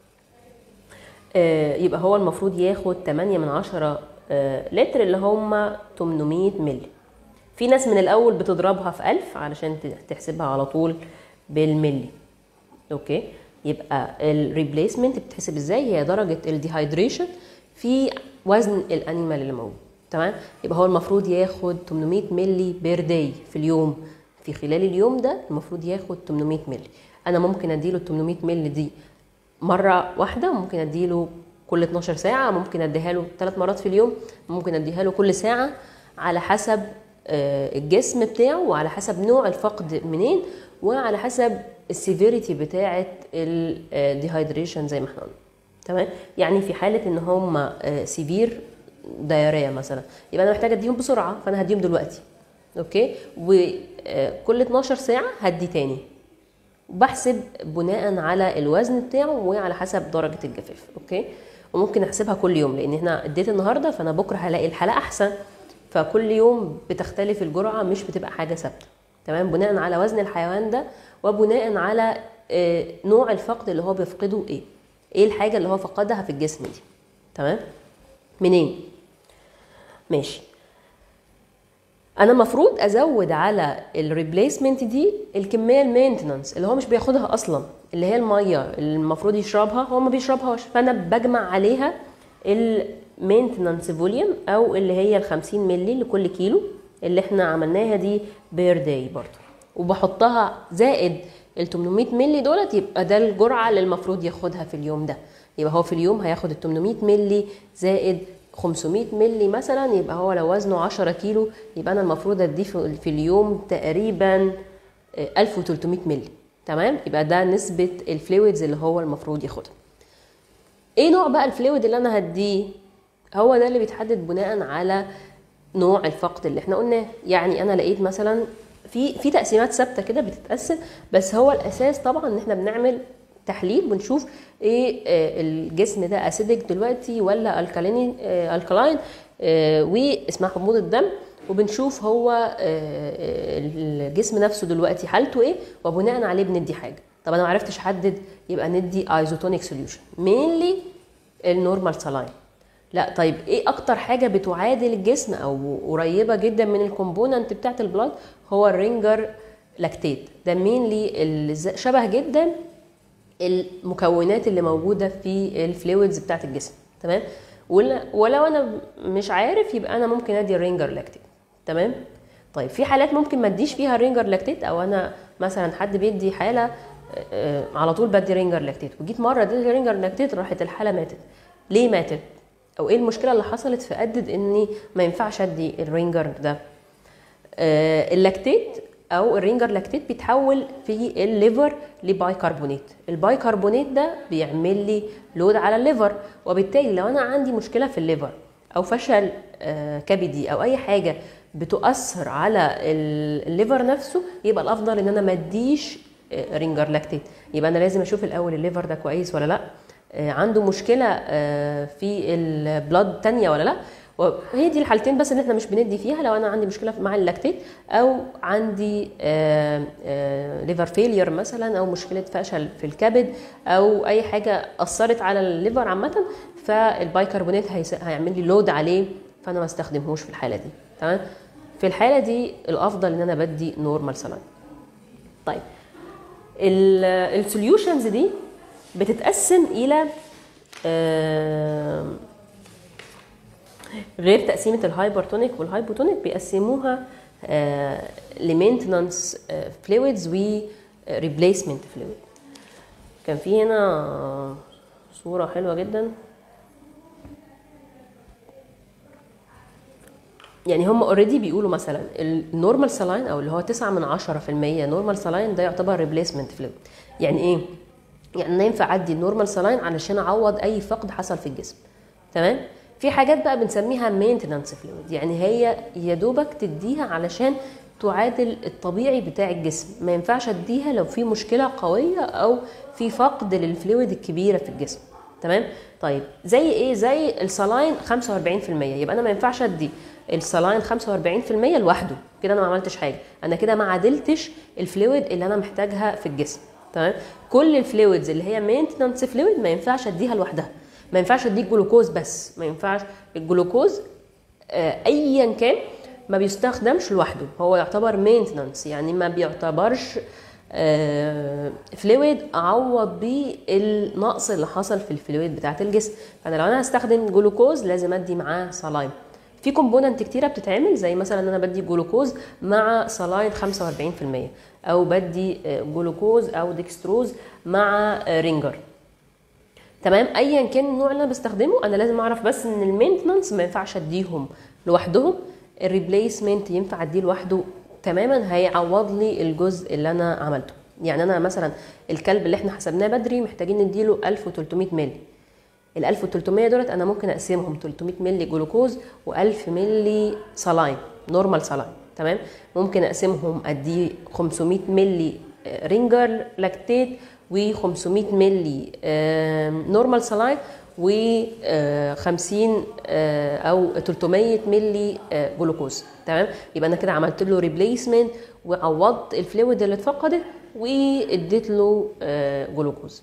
آه، يبقى هو المفروض ياخد 8 من 10 آه، لتر اللي هم 800 مللي في ناس من الاول بتضربها في 1000 علشان ت- تحسبها على طول بالملي اوكي يبقى الريبليسمنت بتحسب ازاي هي درجه الديهايدريشن في وزن الانيمال اللي موجود تمام يبقى هو المفروض ياخد 800 مللي بير داي في اليوم في خلال اليوم ده المفروض ياخد 800 مللي انا ممكن اديله ال 800 مللي دي مره واحده ممكن اديله كل 12 ساعه ممكن اديها له ثلاث مرات في اليوم ممكن اديها له كل ساعه على حسب آه، الجسم بتاعه وعلى حسب نوع الفقد منين وعلى حسب السيفيريتي بتاعه الديهايدريشن زي ما احنا قلنا تمام يعني في حاله ان هم سيفير دايريا مثلا يبقى انا محتاجه اديهم بسرعه فانا هديهم دلوقتي اوكي وكل 12 ساعه هدي تاني بحسب بناء على الوزن بتاعه وعلى حسب درجه الجفاف اوكي وممكن احسبها كل يوم لان احنا اديت النهارده فانا بكره هلاقي الحاله احسن فكل يوم بتختلف الجرعه مش بتبقى حاجه ثابته تمام بناء على وزن الحيوان ده وبناء على آه، نوع الفقد اللي هو بيفقده ايه ايه الحاجه اللي هو فقدها في الجسم دي تمام منين ماشي انا المفروض ازود على الريبليسمنت دي الكميه المينتنانس اللي هو مش بياخدها اصلا اللي هي الميه اللي المفروض يشربها هو ما بيشربهاش فانا بجمع عليها المينتنانس فوليوم او اللي هي ال 50 مللي لكل كيلو اللي احنا عملناها دي بير داي برضه وبحطها زائد ال 800 مللي دولت يبقى ده الجرعه اللي المفروض ياخدها في اليوم ده يبقى هو في اليوم هياخد ال 800 مللي زائد 500 مللي مثلا يبقى هو لو وزنه 10 كيلو يبقى انا المفروض اديه في في اليوم تقريبا آه، 1300 مللي تمام يبقى ده نسبه الفلويدز اللي هو المفروض ياخدها ايه نوع بقى الفلويد اللي انا هديه هو ده اللي بيتحدد بناء على نوع الفقد اللي احنا قلناه يعني انا لقيت مثلا في في تقسيمات ثابته كده بتتقسم بس هو الاساس طبعا ان احنا بنعمل تحليل بنشوف ايه آه، الجسم ده اسيدك دلوقتي ولا الكاليني آه، الكلاين آه، واسمها حموضه الدم وبنشوف هو آه، آه، الجسم نفسه دلوقتي حالته ايه وبناء عليه بندي حاجه طب انا ما عرفتش احدد يبقى ندي ايزوتونيك سوليوشن مينلي النورمال سلاين لا طيب ايه اكتر حاجه بتعادل الجسم او قريبه جدا من الكومبوننت بتاعت البلاد هو الرينجر لاكتيت ده مينلي اللي ز- شبه جدا المكونات اللي موجوده في الفلويدز بتاعت الجسم تمام ولا- ولو انا مش عارف يبقى انا ممكن ادي الرينجر لاكتيت تمام طيب في حالات ممكن ما اديش فيها الرينجر لاكتيت او انا مثلا حد بيدي حاله آه، على طول بدي رينجر لاكتيت وجيت مره اديت رينجر لاكتيت راحت الحاله ماتت ليه ماتت او ايه المشكله اللي حصلت فادت اني ما ينفعش ادي الرينجر ده آه، اللاكتيت او الرينجر لاكتيت بيتحول في الليفر لبايكربونات البايكربونات ده بيعمل لي لود على الليفر وبالتالي لو انا عندي مشكله في الليفر او فشل آه، كبدي او اي حاجه بتؤثر على ال- الليفر نفسه يبقى الافضل ان انا ما اديش آه، رينجر لاكتيت يبقى انا لازم اشوف الاول الليفر ده كويس ولا لا آه، عنده مشكله آه، في البلاد تانية ولا لا وهي دي الحالتين بس اللي احنا مش بندي فيها لو انا عندي مشكله مع اللاكتيت او عندي ليفر فيلير مثلا او مشكله فشل في الكبد او اي حاجه اثرت على الليفر عامه فالبايكربونات هيس- هيعمل لي لود عليه فانا ما استخدمهوش في الحاله دي تمام في الحاله دي الافضل ان انا بدي نورمال سلاين طيب السوليوشنز دي بتتقسم الى آم، غير تقسيمه الهايبرتونيك والهايبوتونيك بيقسموها لمينتنانس فلويدز و ريبليسمنت فلويد كان في هنا صوره حلوه جدا يعني هم اوريدي بيقولوا مثلا النورمال سلاين او اللي هو 9 من 10% نورمال سلاين ده يعتبر ريبليسمنت فلويد يعني ايه يعني انا ينفع ادي النورمال سلاين علشان اعوض اي فقد حصل في الجسم تمام في حاجات بقى بنسميها مينتنانس فلويد يعني هي يا دوبك تديها علشان تعادل الطبيعي بتاع الجسم ما ينفعش اديها لو في مشكله قويه او في فقد للفلويد الكبيره في الجسم تمام طيب زي ايه زي السلاين 45% يبقى انا ما ينفعش ادي السلاين 45% لوحده كده انا ما عملتش حاجه انا كده ما عادلتش الفلويد اللي انا محتاجها في الجسم تمام كل الفلويدز اللي هي مينتنانس فلويد ما ينفعش اديها لوحدها ما ينفعش اديك جلوكوز بس ما ينفعش الجلوكوز آه، ايا كان ما بيستخدمش لوحده هو يعتبر مينتنانس يعني ما بيعتبرش فلويد اعوض بيه النقص اللي حصل في الفلويد بتاعه الجسم فانا لو انا هستخدم جلوكوز لازم ادي معاه سلاين في كومبوننت كتيره بتتعمل زي مثلا ان انا بدي جلوكوز مع سلاين 45% او بدي آه، جلوكوز او ديكستروز مع آه، رينجر تمام ايا كان النوع اللي انا بستخدمه انا لازم اعرف بس ان المينتنانس ما ينفعش اديهم لوحدهم الريبليسمنت ينفع اديه لوحده تماما هيعوض لي الجزء اللي انا عملته يعني انا مثلا الكلب اللي احنا حسبناه بدري محتاجين نديله 1300 مللي ال 1300 دولت انا ممكن اقسمهم 300 مللي جلوكوز و1000 مللي سلاين نورمال سلاين تمام ممكن اقسمهم اديه 500 مللي آه، رينجر لاكتيت و500 مللي نورمال سلاين و 50 او 300 مللي آه، جلوكوز تمام يبقى انا كده عملت له ريبليسمنت وعوضت الفلويد اللي اتفقدت واديت له آه، جلوكوز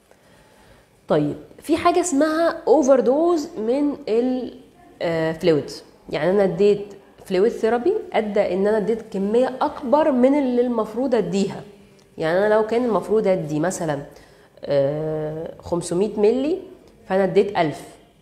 طيب في حاجه اسمها اوفر دوز من الفلويدز يعني انا اديت فلويد ثيرابي ادى ان انا اديت كميه اكبر من اللي المفروض اديها يعني انا لو كان المفروض ادي مثلا آه، 500 ملي فانا اديت 1000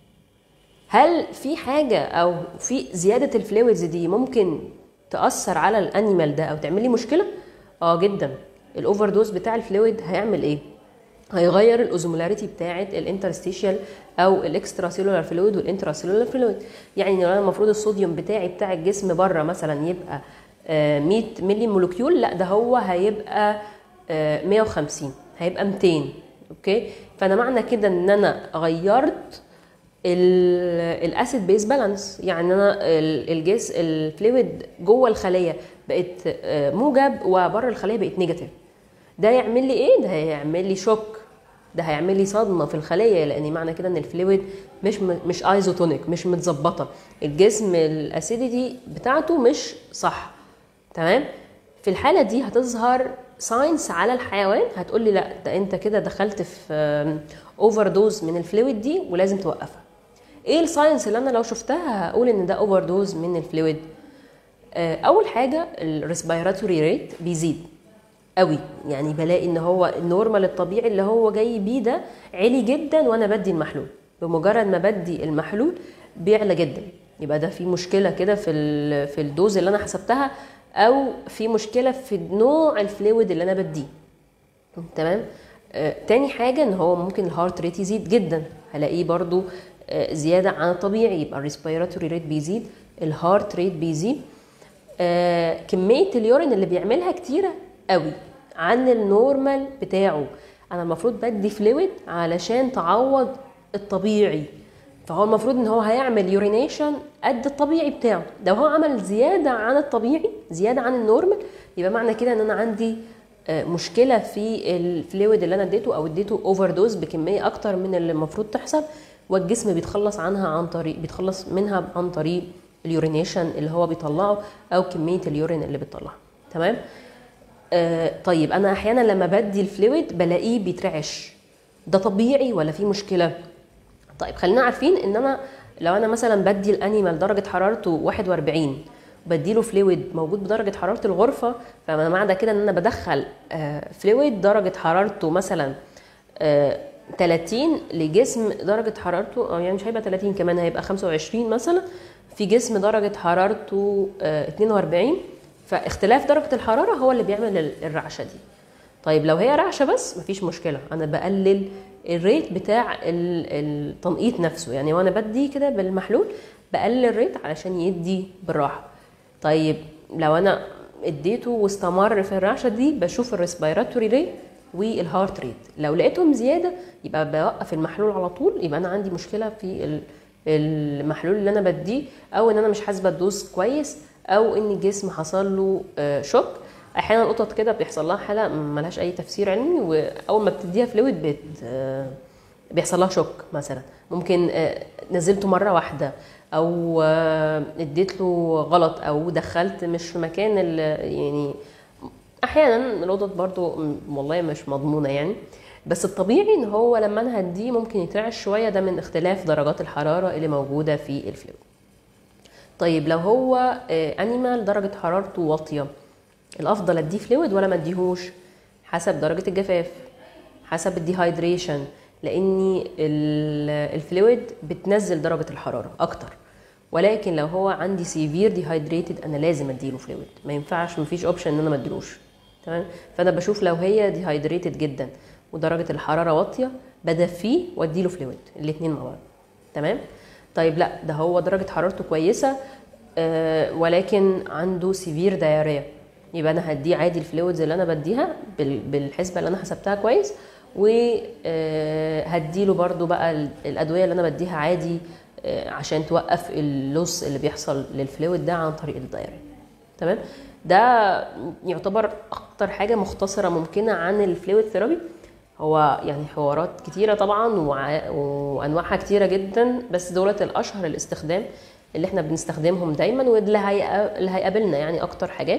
هل في حاجه او في زياده الفلويدز دي ممكن تاثر على الانيمال ده او تعمل لي مشكله اه جدا الاوفر دوز بتاع الفلويد هيعمل ايه هيغير الاوزمولاريتي بتاعه الانترستيشال او الاكسترا سيلولار فلويد والانترا سيلولار فلويد يعني لو انا المفروض الصوديوم بتاعي بتاع الجسم بره مثلا يبقى آه، 100 ملي مولكيول لا ده هو هيبقى آه، 150 هيبقى 200 اوكي فانا معنى كده ان انا غيرت الاسيد بيس بالانس يعني انا ال- الجس الفلويد جوه الخليه بقت آه، موجب وبره الخليه بقت نيجاتيف ده يعمل لي ايه ده هيعمل لي شوك ده هيعمل لي صدمه في الخليه لان معنى كده ان الفلويد مش م- مش ايزوتونيك مش متظبطه الجسم الاسيديتي بتاعته مش صح تمام في الحاله دي هتظهر ساينس على الحيوان هتقول لي لا ده انت كده دخلت في اوفر دوز من الفلويد دي ولازم توقفها ايه الساينس اللي انا لو شفتها هقول ان ده اوفر دوز من الفلويد آه، اول حاجه الريسبيراتوري ريت بيزيد قوي يعني بلاقي ان هو النورمال الطبيعي اللي هو جاي بيه ده عالي جدا وانا بدي المحلول بمجرد ما بدي المحلول بيعلى جدا يبقى ده في مشكله كده في ال- في الدوز اللي انا حسبتها او في مشكله في نوع الفلويد اللي انا بديه تمام آه، تاني حاجة ان هو ممكن الهارت ريت يزيد جدا هلاقيه برضو آه، زياده عن الطبيعي يبقى الريسبيراتوري ريت بيزيد الهارت ريت بيزيد آه، كميه اليورين اللي بيعملها كتيره قوي عن النورمال بتاعه انا المفروض بدي فلويد علشان تعوض الطبيعي فهو المفروض ان هو هيعمل يورينيشن قد الطبيعي بتاعه لو هو عمل زياده عن الطبيعي زياده عن النورمال يبقى معنى كده ان انا عندي آه، مشكله في الفلويد اللي انا اديته او اديته اوفر دوز بكميه اكتر من اللي المفروض تحصل والجسم بيتخلص عنها عن طريق بيتخلص منها عن طريق اليورينيشن اللي هو بيطلعه او كميه اليورين اللي بيطلعها تمام آه طيب انا احيانا لما بدي الفلويد بلاقيه بيترعش ده طبيعي ولا في مشكله طيب خلينا عارفين ان انا لو انا مثلا بدي الانيمال درجه حرارته 41 بديله فلويد موجود بدرجه حراره الغرفه فانا معنى كده ان انا بدخل آه، فلويد درجه حرارته مثلا آه، 30 لجسم درجه حرارته أو يعني مش هيبقى 30 كمان هيبقى 25 مثلا في جسم درجه حرارته آه، 42 فاختلاف درجه الحراره هو اللي بيعمل ال- الرعشه دي طيب لو هي رعشه بس مفيش مشكله انا بقلل الريت بتاع ال- التنقيط نفسه يعني وانا بدي كده بالمحلول بقلل الريت علشان يدي بالراحه طيب لو انا اديته واستمر في الرعشه دي بشوف الريسبيراتوري ريت والهارت ريت لو لقيتهم زياده يبقى بوقف المحلول على طول يبقى انا عندي مشكله في ال- المحلول اللي انا بديه او ان انا مش حاسبه الدوز كويس او ان الجسم حصل له آه، شوك احيانا القطط كده بيحصل لها حاله ملهاش اي تفسير علمي واول ما بتديها فلويد بت آه، بيحصل لها شوك مثلا ممكن آه، نزلته مره واحده او آه، اديت له غلط او دخلت مش في مكان ال- يعني احيانا القطط برضو م- والله مش مضمونه يعني بس الطبيعي ان هو لما انا هديه ممكن يترعش شويه ده من اختلاف درجات الحراره اللي موجوده في الفلويد طيب لو هو انيمال درجه حرارته واطيه الافضل اديه فلويد ولا ما اديهوش حسب درجه الجفاف حسب الديهايدريشن لان ال- الفلويد بتنزل درجه الحراره اكتر ولكن لو هو عندي سيفير ديهايدريتد انا لازم اديله فلويد ما ينفعش مفيش اوبشن ان انا ما اديلوش تمام فانا بشوف لو هي ديهايدريتد جدا ودرجه الحراره واطيه بدفيه واديله فلويد الاثنين مع بعض تمام طيب لا ده هو درجه حرارته كويسه آه ولكن عنده سيفير دايريا يبقى انا هديه عادي الفلويدز اللي انا بديها بال- بالحسبه اللي انا حسبتها كويس وهديله برضو بقى ال- الادويه اللي انا بديها عادي آه، عشان توقف اللوس اللي بيحصل للفلويد ده عن طريق الدايريا تمام ده يعتبر اكتر حاجه مختصره ممكنه عن الفلويد ثيرابي هو يعني حوارات كتيره طبعا وع- وانواعها كتيره جدا بس دولت الاشهر الاستخدام اللي احنا بنستخدمهم دايما واللي هيقا- اللي هيقابلنا يعني اكتر حاجات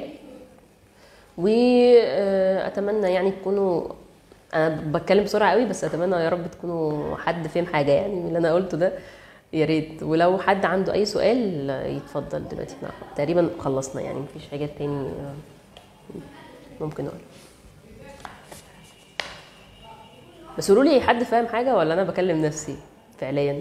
واتمنى يعني تكونوا انا بتكلم بسرعه قوي بس اتمنى يا رب تكونوا حد فهم حاجه يعني من اللي انا قلته ده يا ريت ولو حد عنده اي سؤال يتفضل دلوقتي نعم. تقريبا خلصنا يعني مفيش حاجه تاني ممكن نقول بس قولوا لي حد فاهم حاجه ولا انا بكلم نفسي فعليا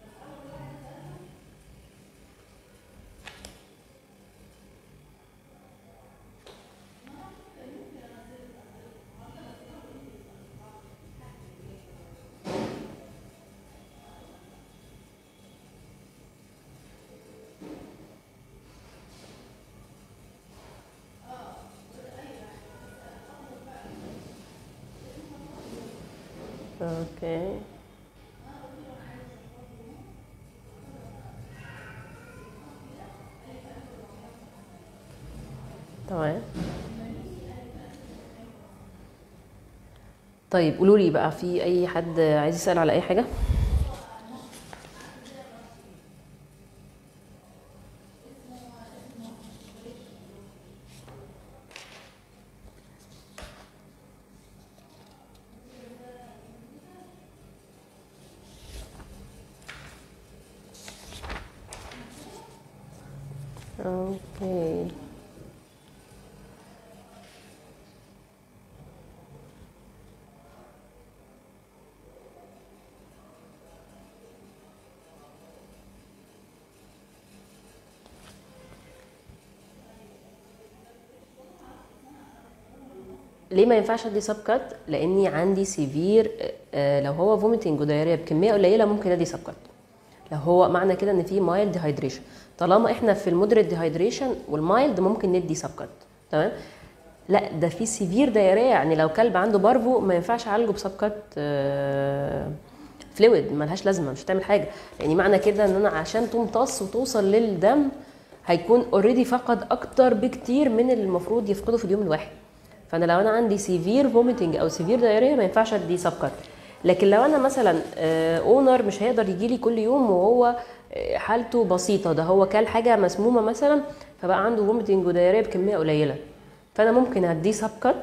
اوكي تمام طيب قولوا لي بقى في اي حد عايز يسأل على اي حاجة اوكي ليه ما ينفعش ادي سب كات لاني عندي سيفير لو هو فوميتنج ودايريا بكميه قليله ممكن ادي سب كات لو هو معنى كده ان في مايلد ديهايدريشن طالما احنا في المودريت ديهايدريشن والمايلد ممكن ندي سب كات تمام لا ده في سيفير دايريه يعني لو كلب عنده بارفو ما ينفعش اعالجه بسب كات فلويد ملهاش لازمه مش هتعمل حاجه يعني معنى كده ان انا عشان تمتص وتوصل للدم هيكون اوريدي فقد اكتر بكتير من اللي المفروض يفقده في اليوم الواحد فانا لو انا عندي سيفير فوميتنج او سيفير دايريه ما ينفعش ادي سب كات لكن لو انا مثلا اونر مش هيقدر يجي لي كل يوم وهو آه، حالته بسيطه ده هو كل حاجه مسمومه مثلا فبقى عنده فوميتنج ودايريه بكميه قليله فانا ممكن اديه سب كات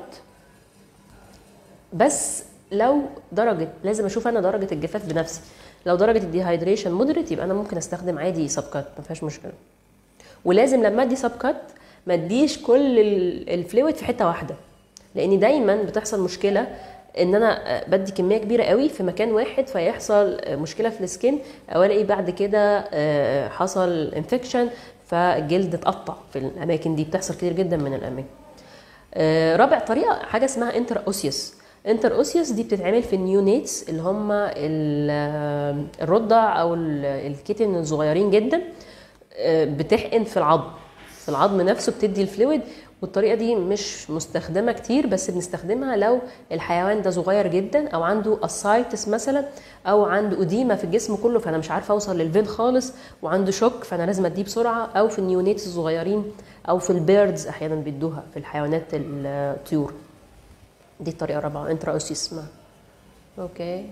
بس لو درجه لازم اشوف انا درجه الجفاف بنفسي لو درجه الديهايدريشن مودريت يبقى انا ممكن استخدم عادي سب كات ما فيهاش مشكله ولازم لما ادي سب كات ما اديش كل ال- الفلويد في حته واحده لان دايما بتحصل مشكله ان انا بدي كميه كبيره قوي في مكان واحد فيحصل مشكله في السكين او الاقي بعد كده آه، حصل انفكشن فالجلد اتقطع في الاماكن دي بتحصل كتير جدا من الاماكن آه، رابع طريقه حاجه اسمها انتر اوسيوس انتر اوسيوس دي بتتعمل في النيونيتس اللي هم ال- الرضع او ال- الكيتن الصغيرين جدا آه، بتحقن في العظم في العظم نفسه بتدي الفلويد والطريقه دي مش مستخدمه كتير بس بنستخدمها لو الحيوان ده صغير جدا او عنده اسايتس مثلا او عنده اديمه في الجسم كله فانا مش عارفه اوصل للفين خالص وعنده شوك فانا لازم اديه بسرعه او في النيونيتس الصغيرين او في البيردز احيانا بيدوها في الحيوانات الطيور دي الطريقه الرابعه انترا اوسيس اسمها اوكي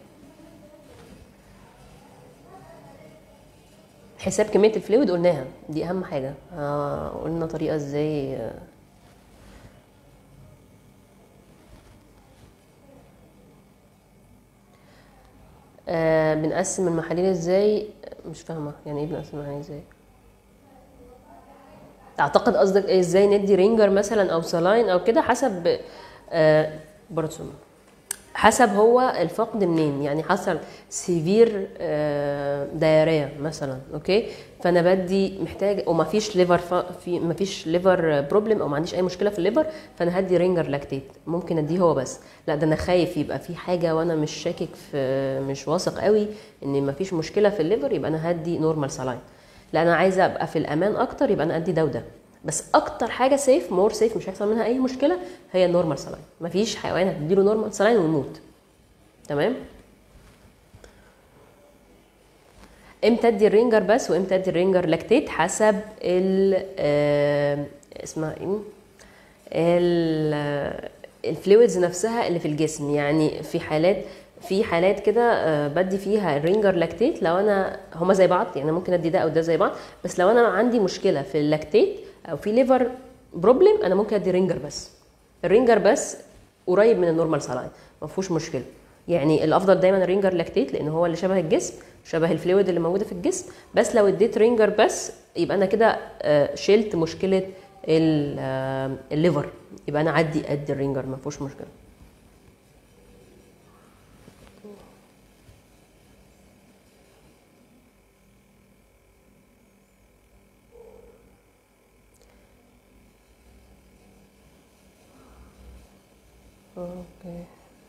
حساب كميه الفلويد قلناها دي اهم حاجه آه قلنا طريقه ازاي آه، آه بنقسم المحاليل ازاي مش فاهمه يعني ايه بنقسم المحاليل ازاي اعتقد قصدك إيه ازاي ندي رينجر مثلا او سلاين او كده حسب آه برضه سمع. حسب هو الفقد منين يعني حصل سيفير دايريا مثلا اوكي فانا بدي محتاج وما فيش ليفر في ما فيش ليفر بروبلم او ما عنديش اي مشكله في الليفر فانا هدي رينجر لاكتيت ممكن اديه هو بس لا ده انا خايف يبقى في حاجه وانا مش شاكك في مش واثق قوي ان ما فيش مشكله في الليفر يبقى انا هدي نورمال سلاين لا انا عايزه ابقى في الامان اكتر يبقى انا ادي ده وده بس اكتر حاجه سيف مور سيف مش هيحصل منها اي مشكله هي النورمال سلاين مفيش حيوان هتديله نورمال سلاين ويموت تمام امتى ادي الرينجر بس وامتى ادي الرينجر لاكتيت حسب ال آه، اسمها ايه ال- الفلويدز نفسها اللي في الجسم يعني في حالات في حالات كده آه، بدي فيها الرينجر لاكتيت لو انا هما زي بعض يعني ممكن ادي ده او ده زي بعض بس لو انا عندي مشكله في اللاكتيت او في ليفر بروبلم انا ممكن ادي رينجر بس الرينجر بس قريب من النورمال سلاين ما فيهوش مشكله يعني الافضل دايما الرينجر لاكتيت لان هو اللي شبه الجسم شبه الفلويد اللي موجوده في الجسم بس لو اديت رينجر بس يبقى انا كده آه، شلت مشكله ال- آه، الليفر يبقى انا عدي ادي الرينجر ما فيهوش مشكله اوكي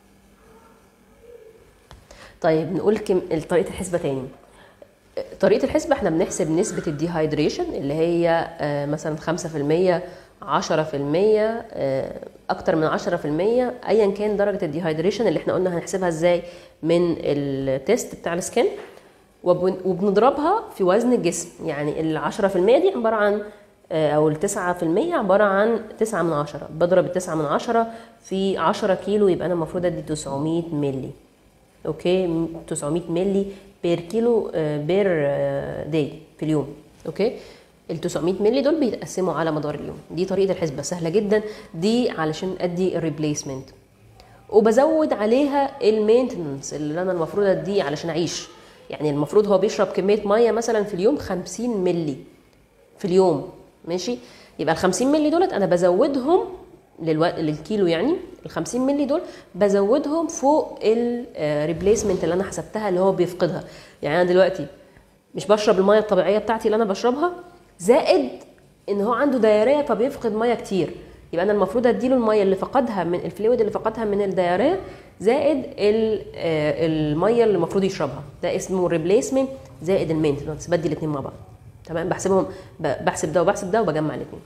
طيب نقول كم طريقه الحسبه تاني طريقه الحسبه احنا بنحسب نسبه الديهايدريشن اللي هي آه، مثلا 5% 10% آه، اكتر من 10% ايا كان درجه الديهايدريشن اللي احنا قلنا هنحسبها ازاي من التيست بتاع السكن وبن- وبنضربها في وزن الجسم يعني ال 10% دي عباره عن آه، او ال 9% عباره عن 9 من 10 بضرب ال 9 من 10 في 10 كيلو يبقى انا المفروض ادي 900 مللي اوكي م- 900 مللي بير كيلو آه، بير آه، داي في اليوم اوكي ال 900 مللي دول بيتقسموا على مدار اليوم دي طريقه الحسبه سهله جدا دي علشان ادي الريبليسمنت وبزود عليها المينتننس اللي انا المفروض اديه علشان اعيش يعني المفروض هو بيشرب كميه ميه مثلا في اليوم 50 مللي في اليوم ماشي يبقى ال 50 مللي دولت انا بزودهم للو... للكيلو يعني ال 50 مللي دول بزودهم فوق الريبليسمنت اللي انا حسبتها اللي هو بيفقدها يعني انا دلوقتي مش بشرب الميه الطبيعيه بتاعتي اللي انا بشربها زائد ان هو عنده دايريه فبيفقد ميه كتير يبقى انا المفروض اديله الميه اللي فقدها من الفلويد اللي فقدها من الدياريه زائد ال- آه، الميه اللي المفروض يشربها ده اسمه ريبليسمنت زائد المينتنس بدي الاثنين مع بعض تمام بحسبهم ب- بحسب ده وبحسب ده وبجمع الاثنين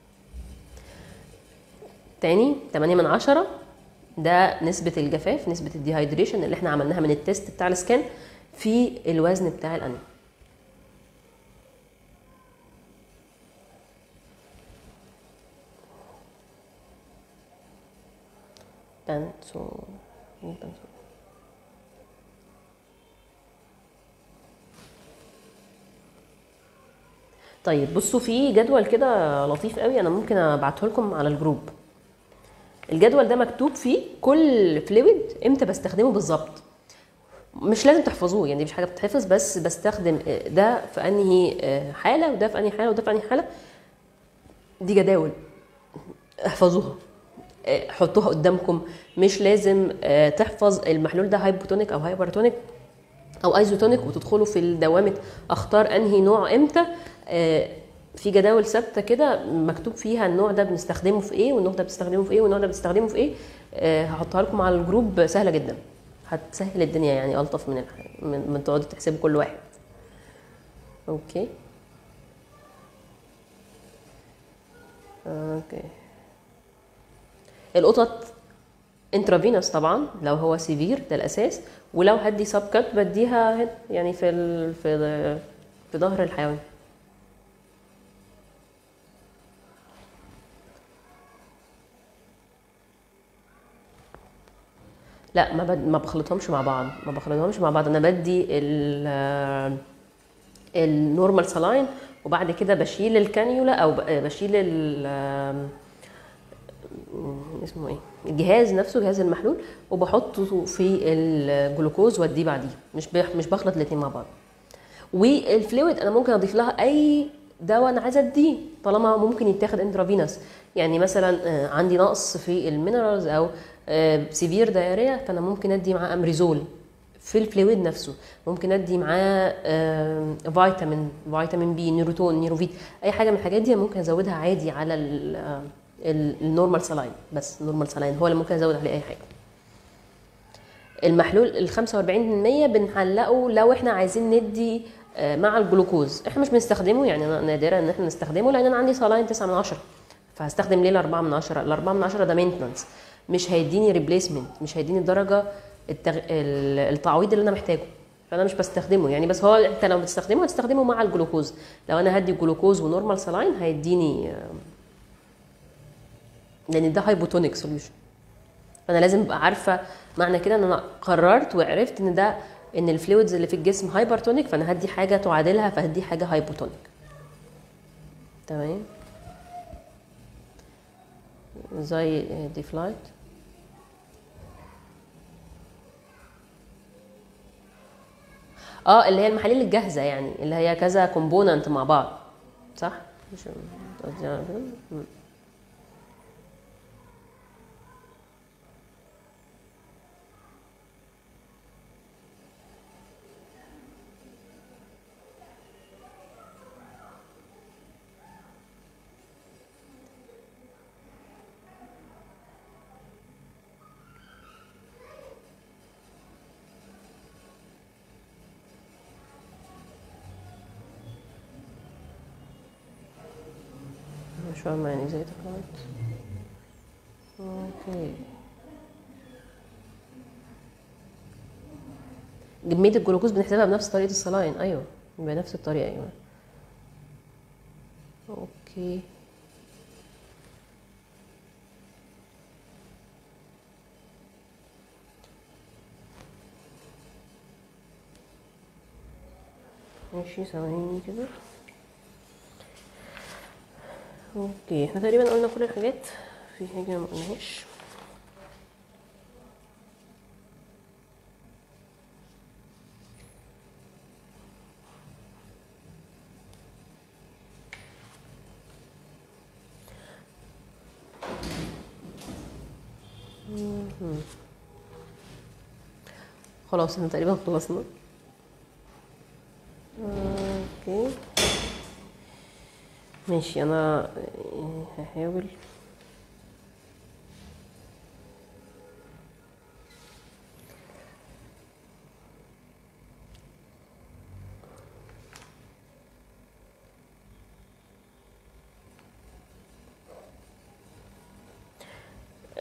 تاني 8 من 10 ده نسبة الجفاف نسبة الديهايدريشن اللي احنا عملناها من التيست بتاع السكان في الوزن بتاع الأنيمال بنسو بنسو طيب بصوا في جدول كده لطيف قوي انا ممكن ابعته لكم على الجروب الجدول ده مكتوب فيه كل فلويد امتى بستخدمه بالظبط مش لازم تحفظوه يعني دي مش حاجه بتتحفظ بس بستخدم ده في انهي حاله وده في انهي حاله وده في انهي حاله دي جداول احفظوها حطوها قدامكم مش لازم تحفظ المحلول ده هايبوتونيك او هايبرتونيك او ايزوتونيك وتدخلوا في دوامه اختار انهي نوع امتى في جداول ثابته كده مكتوب فيها النوع ده بنستخدمه في ايه والنوع ده بنستخدمه في ايه والنوع ده بنستخدمه في ايه هحطها لكم على الجروب سهله جدا هتسهل الدنيا يعني الطف من الح... من, من تقعدوا تحسبوا كل واحد اوكي اوكي القطط انترافينوس طبعا لو هو سيفير ده الاساس ولو هدي سب كات بديها هنا يعني في ال... في في ظهر الحيوان لا ما بد... ما بخلطهمش مع بعض ما بخلطهمش مع بعض انا بدي ال النورمال سلاين وبعد كده بشيل الكانيولا او بشيل ال اسمه ايه الجهاز نفسه جهاز المحلول وبحطه في الجلوكوز واديه بعديه مش بخ... مش بخلط الاثنين مع بعض والفلويد انا ممكن اضيف لها اي دواء انا عايزه اديه طالما ممكن يتاخد انترافينوس يعني مثلا عندي نقص في المينرالز او سيفير دايريا فانا ممكن ادي معاه امريزول في الفلويد نفسه ممكن ادي معاه فيتامين فيتامين بي نيروتون نيروفيت اي حاجه من الحاجات دي ممكن ازودها عادي على النورمال سلاين بس النورمال سلاين هو اللي ممكن ازود عليه اي حاجه المحلول ال 45% بنعلقه لو احنا عايزين ندي مع الجلوكوز احنا مش بنستخدمه يعني انا نادرا ان احنا نستخدمه لان انا عندي سلاين 9 من 10 فهستخدم ليه ال 4 من 10 ال 4 من 10 ده مينتنس مش هيديني ريبليسمنت مش هيديني الدرجه التغ... التعويض اللي انا محتاجه فانا مش بستخدمه يعني بس هو انت لو بتستخدمه هتستخدمه مع الجلوكوز لو انا هدي جلوكوز ونورمال سلاين هيديني لان ده هايبوتونيك سوليوشن فانا لازم ابقى عارفه معنى كده ان انا قررت وعرفت ان ده ان الفلويدز اللي في الجسم هايبرتونيك فانا هدي حاجه تعادلها فهدي حاجه هايبوتونيك تمام زي دي فلايت اه اللي هي المحاليل الجاهزه يعني اللي هي كذا كومبوننت مع بعض صح مش مش فاهمة يعني ازاي تفهمت اوكي كمية الجلوكوز بنحسبها بنفس طريقة الصلاين ايوه بنفس الطريقة ايوه اوكي ماشي ثواني كده اوكي احنا تقريبا قلنا كل الحاجات في حاجة ما قلناهاش خلاص احنا تقريبا خلصنا اوكي ماشي انا هحاول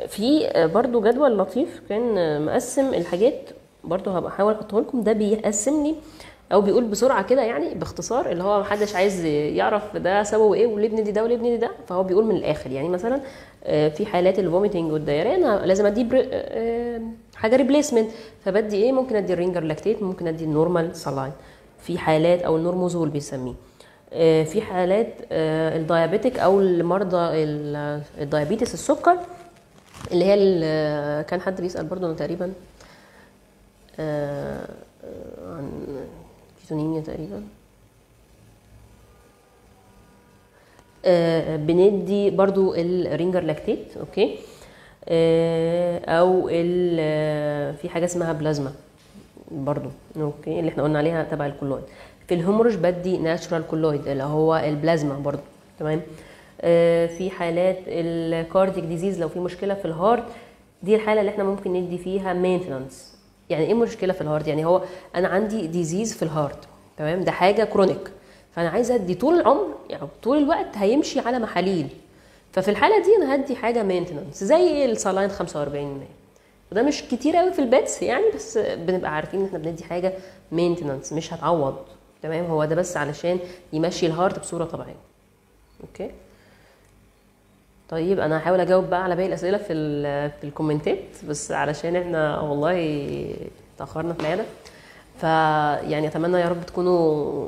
في برضو جدول لطيف كان مقسم الحاجات برضو هبقى احاول احطه لكم ده بيقسم لي او بيقول بسرعه كده يعني باختصار اللي هو محدش عايز يعرف ده سببه ايه وليه بندي ده وليه بندي ده فهو بيقول من الاخر يعني مثلا آه، في حالات الفوميتنج والدياريه انا لازم ادي بري- آه، حاجه ريبليسمنت فبدي ايه ممكن ادي الرينجر لاكتيت ممكن ادي النورمال سلاين في حالات او النورموزول بيسميه آه، في حالات آه، الديابيتك او المرضى ال- الديابيتس السكر اللي هي ال- كان حد بيسأل برضو انا تقريبا آه، آه، عن كيتونيميا تقريبا آه، بندي برضو الرينجر لاكتيت اوكي آه، او ال- آه، في حاجه اسمها بلازما برضو اوكي اللي احنا قلنا عليها تبع الكولويد في الهيموريج بدي ناتشورال كولويد اللي هو البلازما برضو تمام آه، في حالات الكارديك ديزيز لو في مشكله في الهارت دي الحاله اللي احنا ممكن ندي فيها مينتنانس يعني ايه مشكله في الهارت يعني هو انا عندي ديزيز في الهارت تمام ده حاجه كرونيك فانا عايزه ادي طول العمر يعني طول الوقت هيمشي على محاليل ففي الحاله دي انا هدي حاجه مينتنانس زي السالاين 45 وده مش كتير قوي في البيتس يعني بس بنبقى عارفين ان احنا بندي حاجه مينتنانس مش هتعوض تمام هو ده بس علشان يمشي الهارت بصوره طبيعيه اوكي طيب انا هحاول اجاوب بقى على باقي الاسئله في ال- في الكومنتات بس علشان احنا والله تاخرنا في العياده فيعني اتمنى يا رب تكونوا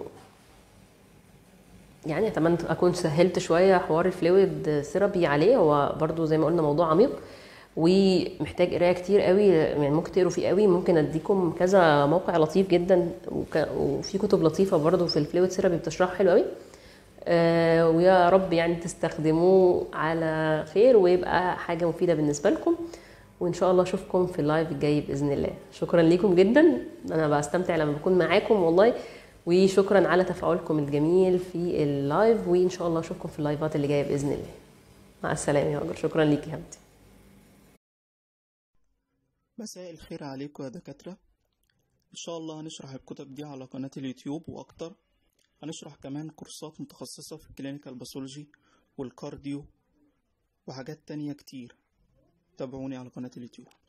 يعني اتمنى اكون سهلت شويه حوار الفلويد ثيرابي عليه هو برضو زي ما قلنا موضوع عميق ومحتاج قرايه كتير قوي يعني ممكن تقروا فيه قوي ممكن اديكم كذا موقع لطيف جدا وك- وفي كتب لطيفه برضو في الفلويد ثيرابي بتشرح حلو قوي آه، ويا رب يعني تستخدموه على خير ويبقى حاجه مفيده بالنسبه لكم وان شاء الله اشوفكم في اللايف الجاي باذن الله شكرا ليكم جدا انا بستمتع لما بكون معاكم والله وشكرا على تفاعلكم الجميل في اللايف وان شاء الله اشوفكم في اللايفات اللي جايه باذن الله مع السلامه يا هاجر شكرا ليكي يا حبيبتي مساء الخير عليكم يا دكاترة إن شاء الله هنشرح الكتب دي على قناة اليوتيوب وأكتر هنشرح كمان كورسات متخصصة في الكلينيكال باثولوجي والكارديو وحاجات تانية كتير تابعوني على قناة اليوتيوب